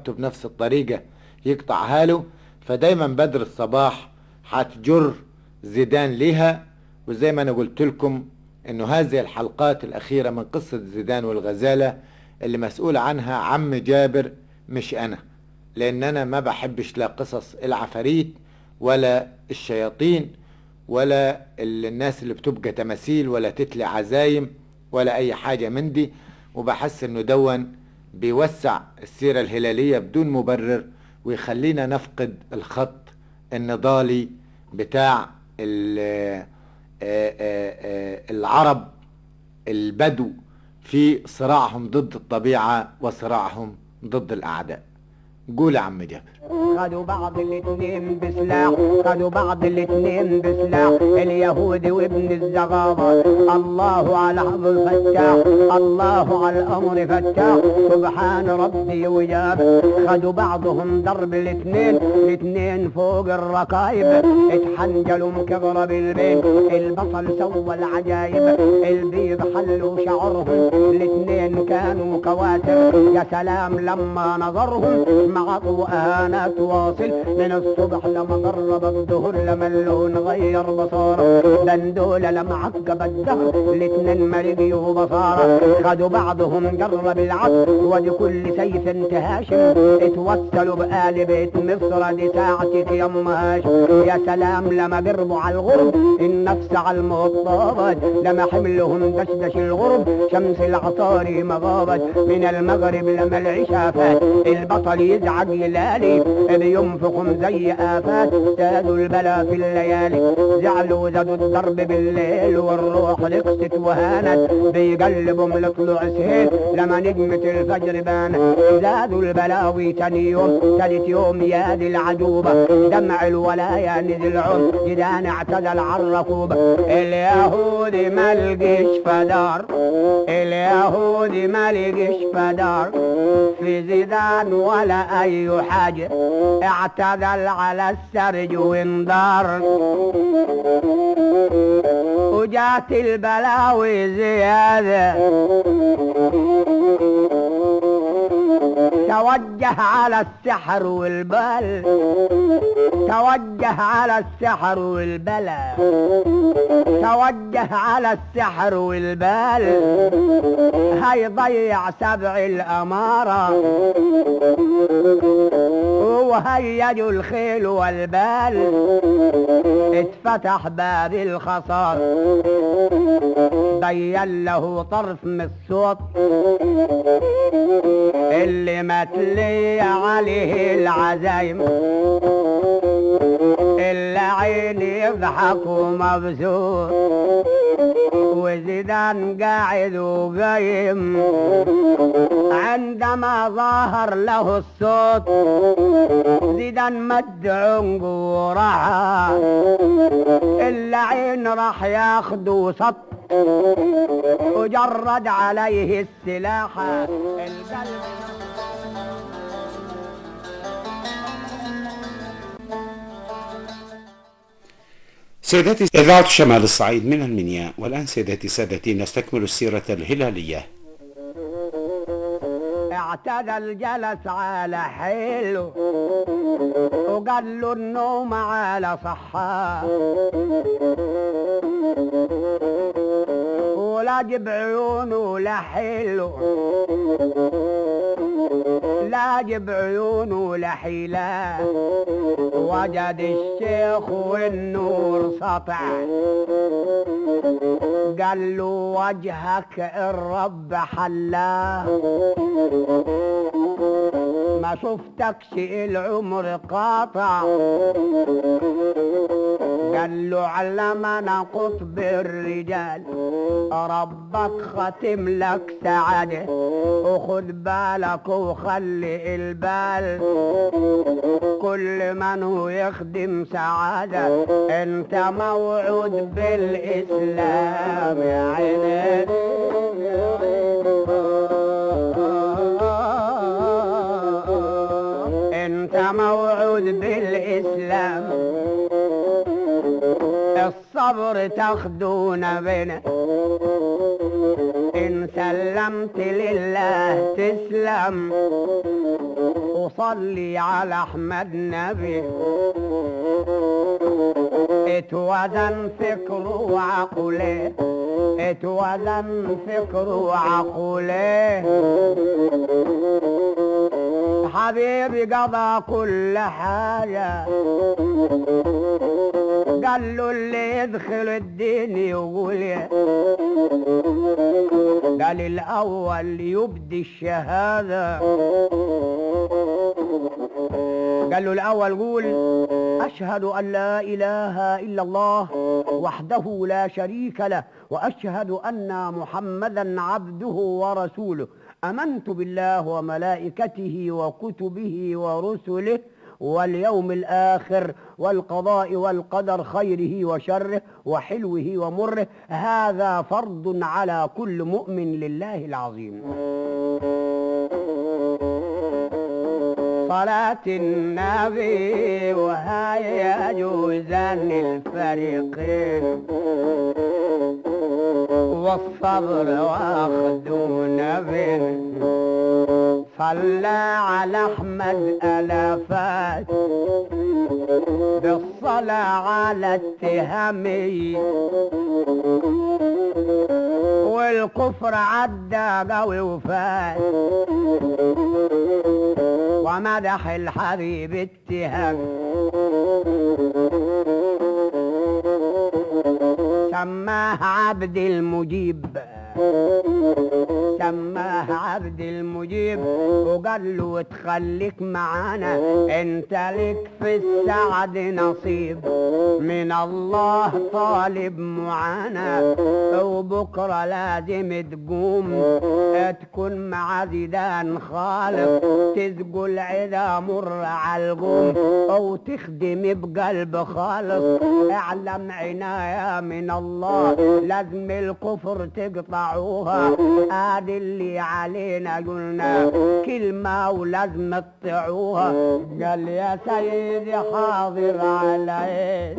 بتاعته بنفس الطريقة يقطعها له فدايما بدر الصباح هتجر زيدان ليها وزي ما انا قلت لكم انه هذه الحلقات الاخيرة من قصة زيدان والغزالة اللي مسؤول عنها عم جابر مش انا لان انا ما بحبش لا قصص العفاريت ولا الشياطين ولا الناس اللي بتبقى تماثيل ولا تتلي عزايم ولا اي حاجة من دي وبحس انه دون بيوسع السيرة الهلالية بدون مبرر ويخلينا نفقد الخط النضالي بتاع العرب البدو في صراعهم ضد الطبيعة وصراعهم ضد الأعداء قول يا عم جابر خدوا بعض الاتنين بسلاح خدوا بعض الاتنين بسلاح اليهود وابن الزغابة الله على حظ الفتاح الله على الامر فتاح سبحان ربي وجاب خدوا بعضهم ضرب الاتنين الاتنين فوق الركايب اتحنجلوا مكبرة بالبين البصل سوى العجايب البيض حلوا شعرهم الاتنين كانوا كواتر يا سلام لما نظرهم مع طوآن تواصل من الصبح لما قرب الظهر لما اللون غير بصاره دندول لما عقب الدهر الاتنين ما لقيوا بصاره خدوا بعضهم قرب العصر ولكل سيف انتهاش اتوسلوا بآل بيت مصر دي ساعة تيمهاش يا سلام لما قربوا على الغرب النفس على المطابت لما حملهم دشدش الغرب شمس العصاري مغابت من المغرب لما العشاء فات البطل يزعج يلالي بينفخهم زي آفات زادوا البلا في الليالي زعلوا زادوا الضرب بالليل والروح رقصت وهانت بيقلبهم لطلوع سهيل لما نجمة الفجر بانت زادوا البلاوي تاني يوم تالت يوم يا دي العجوبة دمع الولايا نزل عم جدان اعتدل على الركوبة اليهودي ما لقيش فدار اليهودي ما لقيش فدار في زيدان ولا اي حاجة اعتدل على السرج وانذار وجات البلاوي زيادة توجه على السحر والبل توجه على السحر والبلا توجه على السحر والبال هيضيع سبع الأمارة وهيجوا الخيل والبال اتفتح باب الخصار بين له طرف من الصوت اللي متلي عليه العزايم اللعين يضحك ومبسوط وزيدان قاعد وقايم عندما ظهر له الصوت زيدان مد عنقه وراح اللعين راح ياخده سط وجرد عليه السلاح القلب سيداتي إذاعة شمال الصعيد من المنيا والآن سيداتي سادتي نستكمل السيرة الهلالية اعتدل جلس على حيله وقال له النوم على صحاه ولا جب عيونه لحيله لا جب عيونه لحيله وجد الشيخ والنور سطع قال له وجهك الرب حلاه ما شفتكش العمر قاطع قال له علمنا قطب الرجال ربك ختم لك سعادة وخد بالك وخلي البال كل من هو يخدم سعادة انت موعود بالإسلام يا عيني انت موعود بالإسلام الصبر تاخدون بنا ان سلمت لله تسلم صلي على احمد نبي اتوزن فكره وعقله اتوزن فكره وعقله حبيبي قضى كل حاجة قال له اللي يدخل الدين يقول يا قال الأول يبدي الشهادة قال له الأول قول أشهد أن لا إله إلا الله وحده لا شريك له وأشهد أن محمدا عبده ورسوله آمنت بالله وملائكته وكتبه ورسله واليوم الآخر والقضاء والقدر خيره وشره وحلوه ومره هذا فرض على كل مؤمن لله العظيم صلاة النبي وهي يجوزان الفريقين والصبر واخذون به صلى على احمد الافات بالصلاة على التهمي والكفر عدى قوي وفات ومدح الحبيب اتهام سماه عبد المجيب سماه عبد المجيب وقال له تخليك معانا انت لك في السعد نصيب من الله طالب معانا وبكره لازم تقوم تكون مع زيدان خالق تسقوا العدا مر على القوم او تخدم بقلب خالص اعلم عناية من الله لازم الكفر تقطعوها ادي اللي علينا قلنا كلمة ولازم تطيعوها قال يا سيدي حاضر علي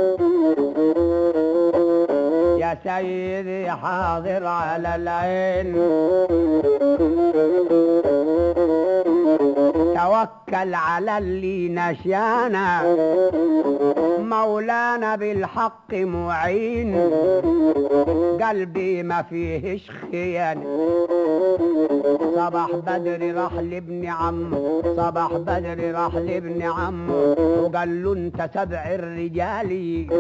يا سيدي حاضر على العين توكل على اللي نشانا مولانا بالحق معين قلبي ما فيهش خيانة صباح بدري راح لابن عمه صباح بدري راح لابن عمه وقال له انت سبع الرجال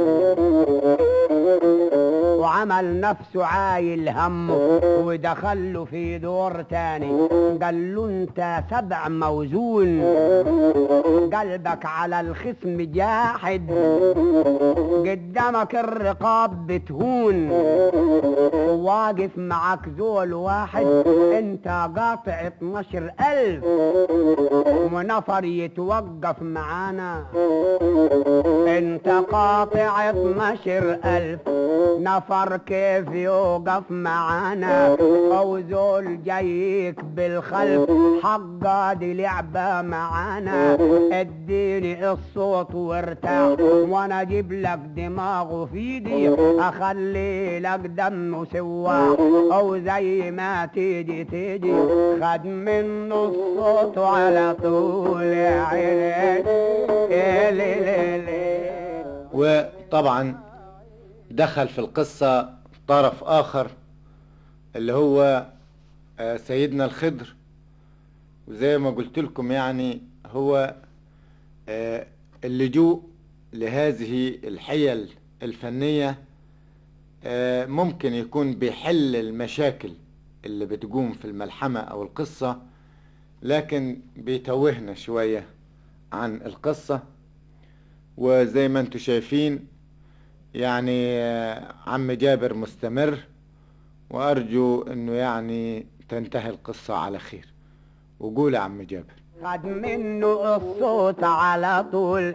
وعمل نفسه عايل همه ودخل له في دور تاني قال له انت سبع موزون قلبك على الخصم جاحد قدامك الرقاب بتهون واقف معك زول واحد انت قاطع 12 ألف ونفر يتوقف معانا انت قاطع 12 ألف نفر كيف يوقف معانا او زول جايك بالخلف حقا دي لعبة معانا اديني الصوت وارتاح وانا اجيب لك دماغه في ايدي اخلي لك دمه سواح او زي ما تيجي تيجي خد منه الصوت على طول يا عيني يا ليلي وطبعا دخل في القصة طرف آخر اللي هو آه، سيدنا الخضر وزي ما قلت لكم يعني هو آه، اللجوء لهذه الحيل الفنية آه، ممكن يكون بيحل المشاكل اللي بتقوم في الملحمة أو القصة لكن بيتوهنا شوية عن القصة وزي ما انتم شايفين يعني آه، عم جابر مستمر وأرجو أنه يعني تنتهي القصة على خير وقول يا عم جابر خد منه الصوت على طول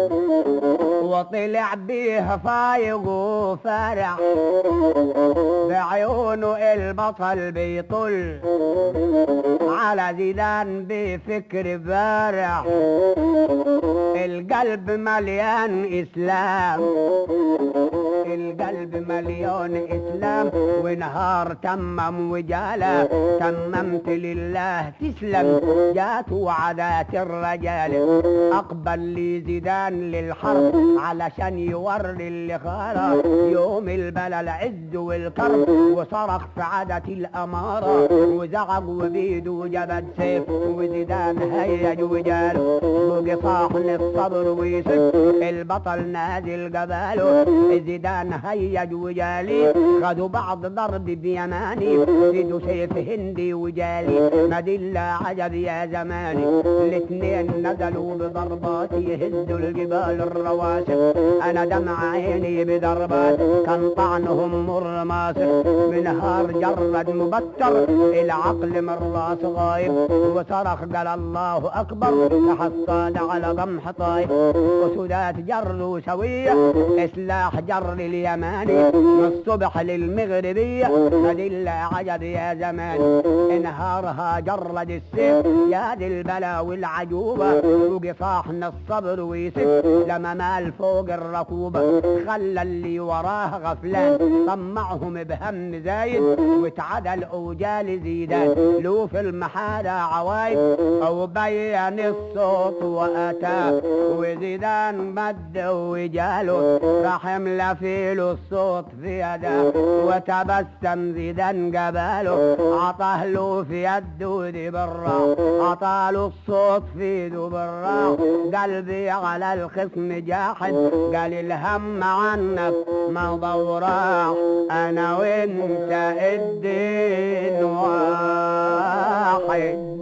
وطلع بيه فايق وفرح بعيونه البطل بيطل على زيدان بفكر بارع القلب مليان اسلام القلب مليون اسلام ونهار تمم وجاله تممت لله تسلم جات وعدات الرجال اقبل لي زيدان للحرب علشان يوري اللي خاله يوم البلا العز والكرب وصرخ في عادة الامارة وزعق وبيده جبد سيف وزيدان هيج وجاله بقي صاحن الصبر ويسك البطل نازل قباله زيدان هيج وجالي خدوا بعض ضرب بيماني زيدوا سيف هندي وجالي مدلة عجب يا زماني الاثنين نزلوا بضربات يهزوا الجبال الرواسب انا دمع عيني بضربات كان طعنهم مر ماسك بنهار جرد مبتر العقل من راس غايب وصرخ قال الله اكبر تحصل على قمح طايب وسودات جر سوية سلاح جر اليماني من الصبح للمغربية مدلة عجب يا زمان انهارها جرد السيف يا دي البلا والعجوبة وقصاحنا الصبر ويسف لما مال فوق الركوبة خلى اللي وراه غفلان طمعهم بهم زايد واتعدى اوجال زيدان لو في المحادة عوايد او بين الصوت واتى وزيدان مد وجاله راح يملى فيله الصوت في يده وتبسم زيدان قباله عطاه له في يده دي برا عطاله الصوت في يده برا قلبي على الخصم جاحد قال الهم عنك ما ضوراح انا وانت الدين واحد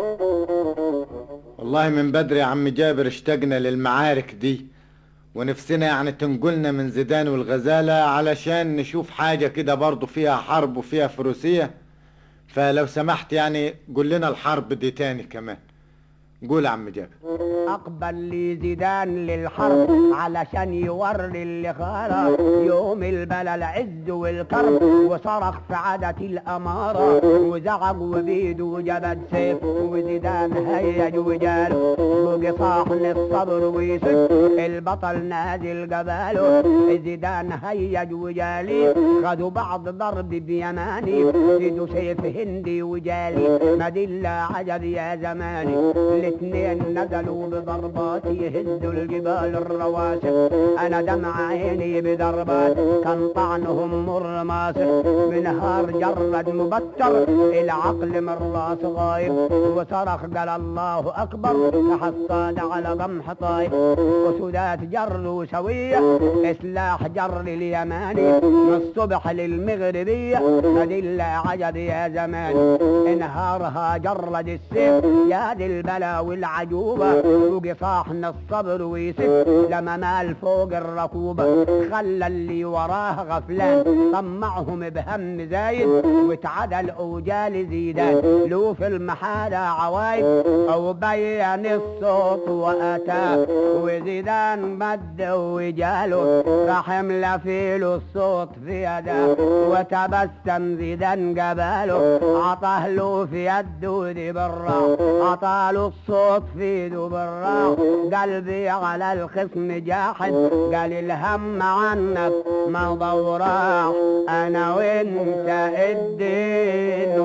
والله من بدري يا عم جابر اشتقنا للمعارك دي ونفسنا يعني تنقلنا من زيدان والغزالة علشان نشوف حاجة كده برضو فيها حرب وفيها فروسية فلو سمحت يعني قول لنا الحرب دي تاني كمان قول يا عم جابر اقبل لي زيدان للحرب علشان يوري اللي خاله يوم البلا العز والكرب وصرخ في عادة الامارة وزعق وبيده جبد سيف وزيدان هيج وجاله بقي صاحن الصبر ويسك البطل نازل قباله زيدان هيج وجالي خدوا بعض ضرب بيماني زيدوا سيف هندي وجالي مدلة عجب يا زماني الاثنين نزلوا بضربات يهزوا الجبال الرواسب انا دمع عيني بضربات كان طعنهم مر ماسك بنهار جرد مبتر العقل من راس غايب وصرخ قال الله اكبر تحصل على قمح طايب وسودات جر سوية سلاح جر اليماني من الصبح للمغربية مدلة عجب يا زمان انهارها جرد السيف يا دي البلا والعجوبة وقصاحنا الصبر ويسف لما مال فوق الركوبة خلى اللي وراه غفلان طمعهم بهم زايد واتعدى الاوجال زيدان لو في المحادة عوايد او بين الصوت واتى وزيدان مد وجاله راح يملى فيله الصوت في يده وتبسم زيدان قباله عطاه له في يده دي برا عطاله الصوت في يده برا قلبي على الخصم جاحد قال الهم عنك ما ضوراح انا وانت الدين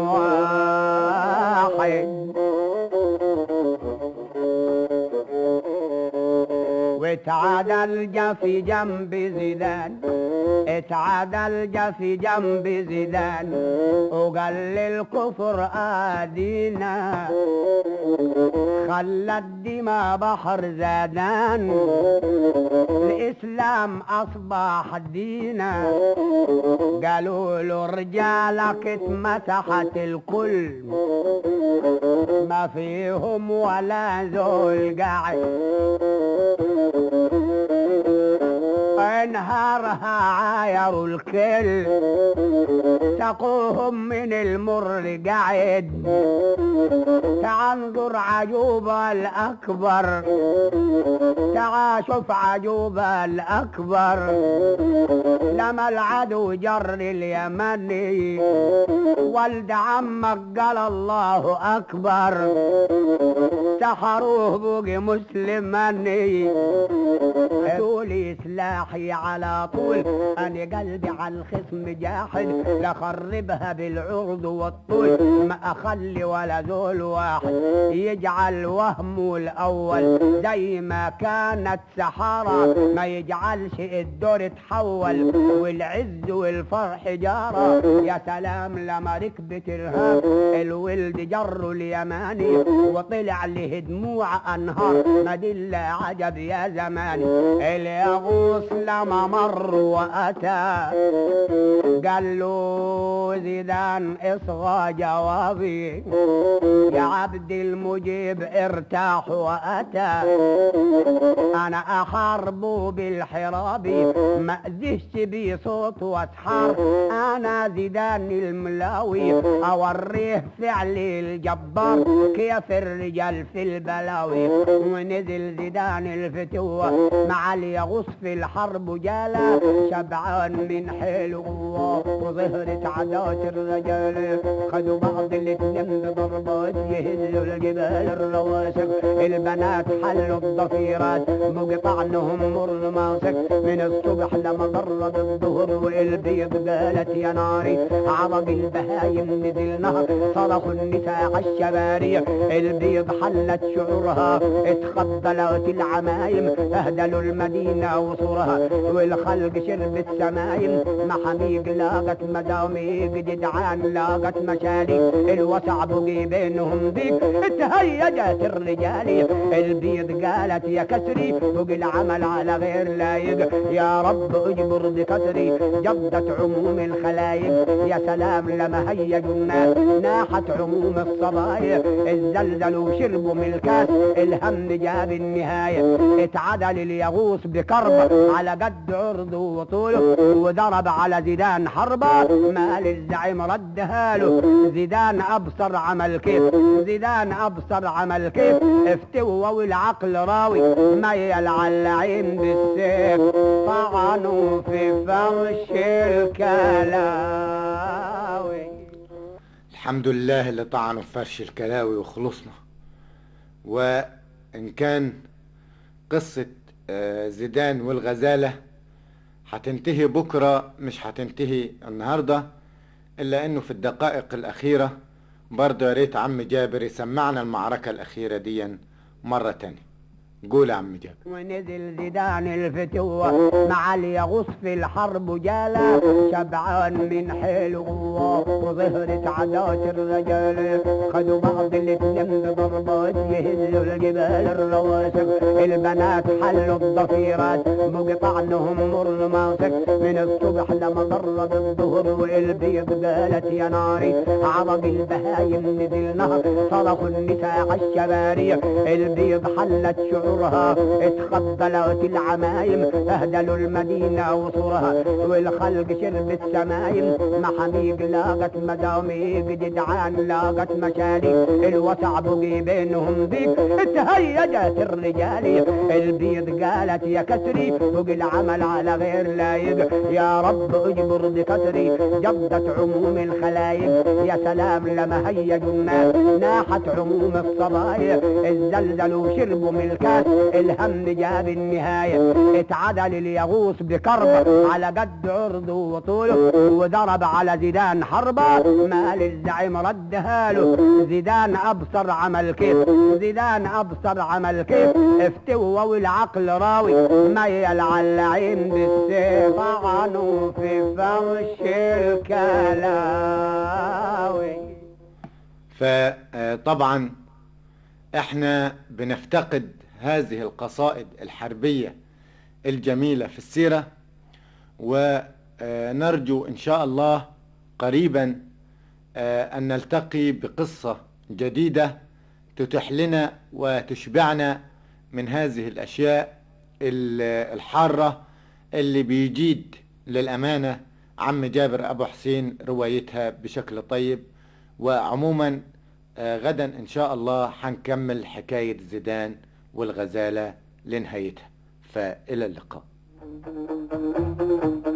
واحد واتعادل جفي جنب زيدان اتعادل جفي جنب زيدان وقال للكفر آدينا خلى الدماء بحر زادان الإسلام أصبح دينا قالوا له رجالك اتمسحت الكل ما فيهم ولا زول قاعد انهارها عايروا الكل سقوهم من المر قاعد تعنظر عجوبة الأكبر تعال شوف عجوبة الأكبر لما العدو جر اليمني ولد عمك قال الله أكبر سحروه بقي مسلماني تولي سلاح يا على طول انا قلبي على الخصم جاحد لخربها بالعرض والطول ما اخلي ولا زول واحد يجعل وهمه الاول زي ما كانت سحارة ما يجعلش الدور تحول والعز والفرح جارة يا سلام لما ركبت الهاب الولد جر اليماني وطلع له دموع انهار ما دل عجب يا زماني اليغوص لما مر واتى قال له زيدان اصغى جوابي يا عبد المجيب ارتاح واتى انا احاربه بالحراب ما اذهش بيه صوت واسحار انا زيدان الملاوي اوريه فعل الجبار كيف الرجال في البلاوي ونزل زيدان الفتوة مع اليغوص في الحرب جالا شبعان من حلو وظهرت عادات الرجال خدوا بعض الاتنين بضربات يهزوا الجبال الرواسب البنات حلوا الضفيرات مقطعنهم مر ماسك من الصبح لما قرب الظهر والبيض قالت يا ناري عرق البهايم نزل نهر صرخوا النساء عالشباري البيض حلت شعورها اتخضلت العمايم اهدلوا المدينة وصورها والخلق شربت سمايم محاميق لاقت مداميق جدعان لاقت مشالي الوسع بقي بينهم بيك اتهيجت الرجال البيض قالت يا كسري بقي العمل على غير لايق يا رب اجبر بكسري جبدت عموم الخلايق يا سلام لما هيجوا الناس ناحت عموم الصبايا الزلزلوا وشربوا من الكاس الهم جاب النهاية اتعدل اليغوص بكرب على قد عرضه وطوله وضرب على زيدان حربة مال الزعيم ردها له زيدان ابصر عمل كيف زيدان ابصر عمل كيف افتوى والعقل راوي ميل على العين بالسيف طعنوا في فرش الكلاوي الحمد لله اللي طعنوا في فرش الكلاوي وخلصنا وإن كان قصة آه، زيدان والغزالة هتنتهي بكرة مش هتنتهي النهاردة إلا إنه في الدقائق الأخيرة برضه يا ريت عم جابر يسمعنا المعركة الأخيرة دي مرة تانية قول يا عم جابر ونزل زيدان الفتوة مع اليغوص في الحرب جالا شبعان من حلو وظهرت عادات الرجال خدوا بعض الاتنين بضربات يهزوا الجبال الرواسب البنات حلوا الضفيرات مقطعنهم مر ماسك من الصبح لما قرب الظهر والبيض قالت يا ناري عرق البهايم نزل نهر صرخوا النساء عالشباري البيض حلت شعورها اتخضلت العمايم اهدلوا المدينة وصورها والخلق شربت سمايم محاميق لاقت مداميق جدعان لاقت مشالي الوسع بقي بينهم بيك اتهيجت الرجال البيض قالت يا كسري بقي العمل على غير لايق يا رب اجبر بكسري جبدت عموم الخلايق يا سلام لما هيجوا الناس ناحت عموم الصبايا الزلزلوا وشربوا من الكاس الهم جاب النهاية اتعدل اليغوص بكرب على قد عرضه وطوله وضرب على زيدان حربة مال الزعيم ردها له زيدان ابصر عمل كيف زيدان ابصر عمل كيف افتوى والعقل راوي ميل على العين بالسيف طعنوا في فرش الكلاوي فطبعا احنا بنفتقد هذه القصائد الحربية الجميلة في السيرة ونرجو ان شاء الله قريبا ان نلتقي بقصة جديدة تتيح لنا وتشبعنا من هذه الاشياء الحارة اللي بيجيد للامانة عم جابر ابو حسين روايتها بشكل طيب وعموما غدا ان شاء الله حنكمل حكاية زيدان والغزالة لنهايتها فإلى اللقاء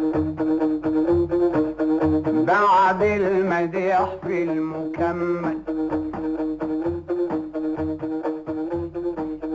بعد المديح في المكمل